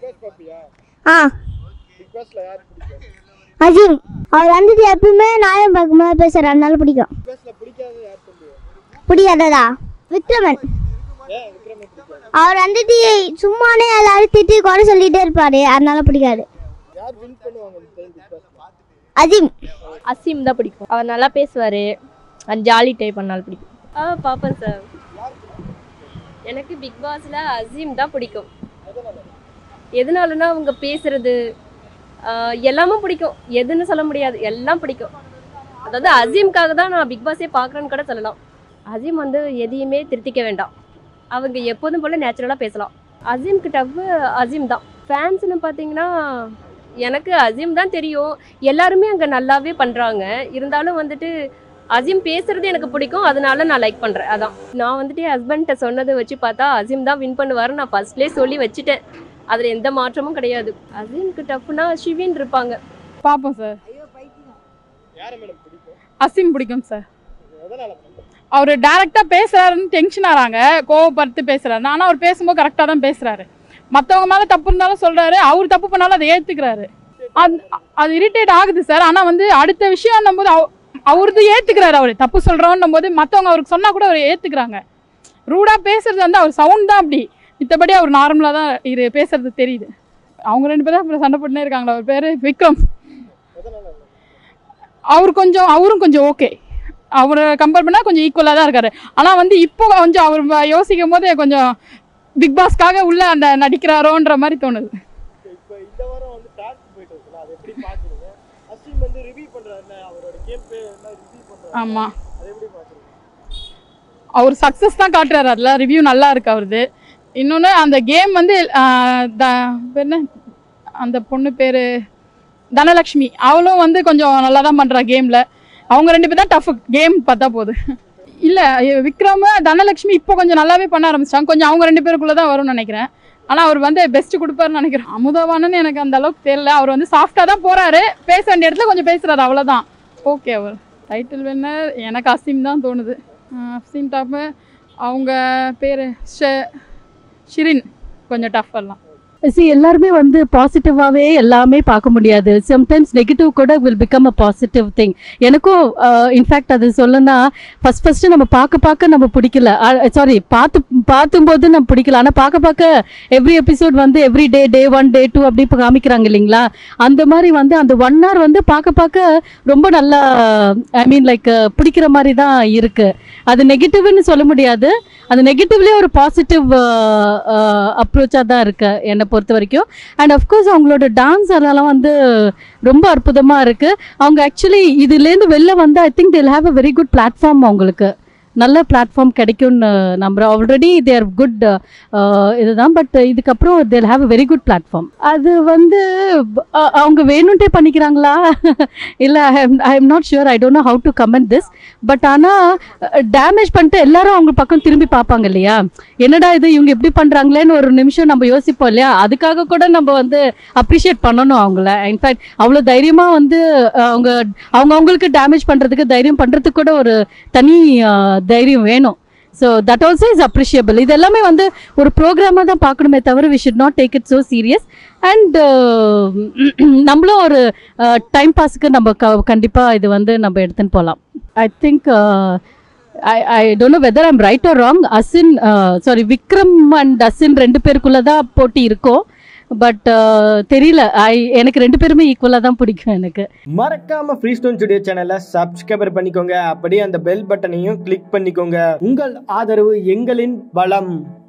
ஆ அஜீம் அவர் வந்துட்டு எப்பயுமே நியாயம் பார்க்கும்போது பேசுகிற அதனால பிடிக்கும் பிடிக்காததா விக்ரமன் அவர் வந்துட்டு சும்மானே எல்லாரும் திட்டி குறை சொல்லிட்டே இருப்பாரு அதனால பிடிக்காது அஜீம் அசீம் தான் பிடிக்கும் அவர் நல்லா பேசுவார் அண்ட் ஜாலி டைப் பண்ணாலும் பிடிக்கும் ஆ பார்ப்பேன் சார் எனக்கு பிக் பாஸில் அசீம் தான் பிடிக்கும் எதனாலனா அவங்க பேசுறது ஆஹ் எல்லாமே பிடிக்கும் எதுன்னு சொல்ல முடியாது எல்லாம் பிடிக்கும் அதாவது அசீம்காக தான் நான் பிக் பாஸே பார்க்குறேன்னு கூட சொல்லலாம் அசீம் வந்து எதையுமே திருத்திக்க வேண்டாம் அவங்க எப்போதும் போல் நேச்சுரலாக பேசலாம் அசீம்க்கு டவ்வு அசீம் தான் ஃபேன்ஸ்னு பார்த்தீங்கன்னா எனக்கு அசீம் தான் தெரியும் எல்லாருமே அங்கே நல்லாவே பண்ணுறாங்க இருந்தாலும் வந்துட்டு அசீம் பேசுறது எனக்கு பிடிக்கும் அதனால நான் லைக் பண்ணுறேன் அதான் நான் வந்துட்டு ஹஸ்பண்ட்ட சொன்னதை வச்சு பார்த்தா அசீம் தான் வின் பண்ணுவார் நான் ஃபர்ஸ்ட்லேயே சொல்லி வச்சுட்டேன் அதில் எந்த மாற்றமும் கிடையாது அசீம்க்கு டஃப்னா ஷிவின் இருப்பாங்க பார்ப்போம் சார் அசீம் பிடிக்கும் சார் அவர் டைரெக்டாக பேசுறாருன்னு டென்ஷன் ஆகிறாங்க கோவப்படுத்து பேசுறாரு ஆனால் அவர் பேசும்போது கரெக்டாக தான் பேசுறாரு மற்றவங்க மேலே தப்பு இருந்தாலும் சொல்றாரு அவர் தப்பு பண்ணாலும் அதை ஏற்றுக்கிறாரு அது அது இரிட்டேட் ஆகுது சார் ஆனால் வந்து அடுத்த விஷயம் போது அவ அவரது ஏற்றுக்கிறாரு அவர் தப்பு சொல்கிறோன்னும் போது மற்றவங்க அவருக்கு சொன்னால் கூட அவர் ஏற்றுக்கிறாங்க ரூடாக பேசுறது வந்து அவர் சவுண்ட் தான் அப்படி மித்தபடி அவர் நார்மலாக தான் இரு பேசுறது தெரியுது அவங்க ரெண்டு பேரும் அப்புறம் சண்டை போட்டுனே இருக்காங்களா அவர் பேர் விக்ரம் அவர் கொஞ்சம் அவரும் கொஞ்சம் ஓகே அவரை கம்பேர் பண்ணால் கொஞ்சம் ஈக்குவலாக தான் இருக்காரு ஆனால் வந்து இப்போ கொஞ்சம் அவர் வ- யோசிக்கும் போது கொஞ்சம் பிக் பாஸ்க்காக உள்ள அந்த நடிக்கிறாரோன்ற மாதிரி தோணுது இப்போ இந்த வாரம் வந்து டாஸ்க் போயிட்டு இருக்குல்ல அதை எப்படி பார்க்குறீங்க அஸ்வின் வந்து ரிவ்யூ பண்ணுறாரு அவரோட கேம் பிளே எல்லாம் ரிவ்யூ பண்ணுறாரு ஆமாம் அதை எப்படி பார்க்குறீங்க அவர் சக்ஸஸ் தான் காட்டுறாரு அதில் ரிவ்யூ நல்லா இருக்கு அவரது இன்னொன்று அந்த கேம் வந்து ஆஹ், த- பேர் என்ன அந்த பொண்ணு பேர் தனலக்ஷ்மி அவளும் வந்து கொஞ்சம் நல்லா தான் பண்ணுறா கேமில் அவங்க ரெண்டு பேர் தான் டஃப் கேம் பார்த்தா போகுது இல்லை விக்ரம் தனலக்ஷ்மி இப்போ கொஞ்சம் நல்லாவே பண்ண ஆரம்பிச்சிட்டாங்க கொஞ்சம் அவங்க ரெண்டு பேருக்குள்ளே தான் வரும்னு நினைக்கிறேன் ஆனால் அவர் வந்து பெஸ்ட் கொடுப்பாருன்னு நினைக்கிறேன் அமுதவானன்னு எனக்கு அந்த அளவுக்கு தெரியல அவர் வந்து சாஃப்டாக தான் போகிறாரு பேச வேண்டிய இடத்துல கொஞ்சம் பேசுகிறாரு அவ்வளோதான் ஓகே அவர் டைட்டில் வின்னர் எனக்கு அசீம் தான் தோணுது அஹ் அசீம் டாப்பு அவங்க பேர் ஷிரின் கொஞ்சம் டஃப் எல்லாம் சி எல்லாருமே வந்து பாசிட்டிவாகவே எல்லாமே பார்க்க முடியாது சம்டைம்ஸ் நெகட்டிவ் கூட will become a positive thing எனக்கும் இன்ஃபேக்ட் அது சொல்லணும்னா ஃபஸ்ட் ஃபஸ்ட்டு நம்ம பார்க்க பார்க்க நம்ம பிடிக்கல சாரி பார்த்து பார்த்தும்போது நம்ம பிடிக்கல ஆனால் பார்க்க பார்க்க எவ்ரி எபிசோட் வந்து every day day one day two அப்படி இப்போ காமிக்கிறாங்க இல்லைங்களா அந்த மாதிரி வந்து அந்த ஒன் hour வந்து பார்க்க பார்க்க ரொம்ப நல்லா ஐ மீன் லைக் பிடிக்கிற மாதிரி தான் இருக்கு அது நெகட்டிவ்னு சொல்ல முடியாது அது நெகட்டிவ்லேயே ஒரு பாசிட்டிவ் அப்ரோச்சாக தான் இருக்கு என்னை பொறுத்த வரைக்கும் அண்ட் அஃப்கோர்ஸ் அவங்களோட டான்ஸ் அதெல்லாம் வந்து ரொம்ப அற்புதமாக இருக்குது அவங்க ஆக்சுவலி இதுலேருந்து வெளில வந்து I think they'll have a very good platform அவங்களுக்கு நல்ல பிளாட்ஃபார்ம் கிடைக்கும்னு நம்புகிறோம் ஆல்ரெடி தேர் குட் இதுதான் பட் இதுக்கப்புறம் they'll have a very good platform அது வந்து அஹ், அவங்க வேணும்ட்டே பண்ணிக்கிறாங்களா இல்லை I am not sure I don't know how to comment this but ஆனால் டேமேஜ் பண்ணிட்டு எல்லாரும் அவங்க பக்கம் திரும்பி பார்ப்பாங்க இல்லையா என்னடா இது இவங்க எப்படி பண்ணுறாங்களேன்னு ஒரு நிமிஷம் நம்ம யோசிப்போம் இல்லையா அதுக்காக கூட நம்ம வந்து அப்ரிஷியேட் பண்ணணும் அவங்கள இன்ஃபேக்ட் அவ்வளோ தைரியமாக வந்து அஹ், அவங்க அவங்க அவங்களுக்கு டேமேஜ் பண்ணுறதுக்கு தைரியம் பண்ணுறதுக்கு கூட ஒரு தனி அஹ், தைரியம் வேணும் so that also is appreciable இது எல்லாமே வந்து ஒரு ப்ரோக்ராமாக தான் பார்க்கணுமே தவிர we should not take it so serious and நம்மளும் ஒரு டைம் பாஸுக்கு நம்ம க கண்டிப்பாக இது வந்து நம்ம எடுத்துன்னு போகலாம் I think I I don't know whether I'm right or wrong Asin sorry Vikram and Asin ரெண்டு பேருக்குள்ளே தான் போட்டி இருக்கும் பட் தெரியல ஐ எனக்கு ரெண்டு பேருமே ஈக்குவலாக தான் பிடிக்கும் எனக்கு மறக்காம ஃப்ரீ ஸ்டோன் ஸ்டுடியோ சேனலை சப்ஸ்கிரைபர் பண்ணிக்கோங்க அப்படியே அந்த பெல் பட்டனையும் கிளிக் பண்ணிக்கோங்க உங்கள் ஆதரவு எங்களின் பலம்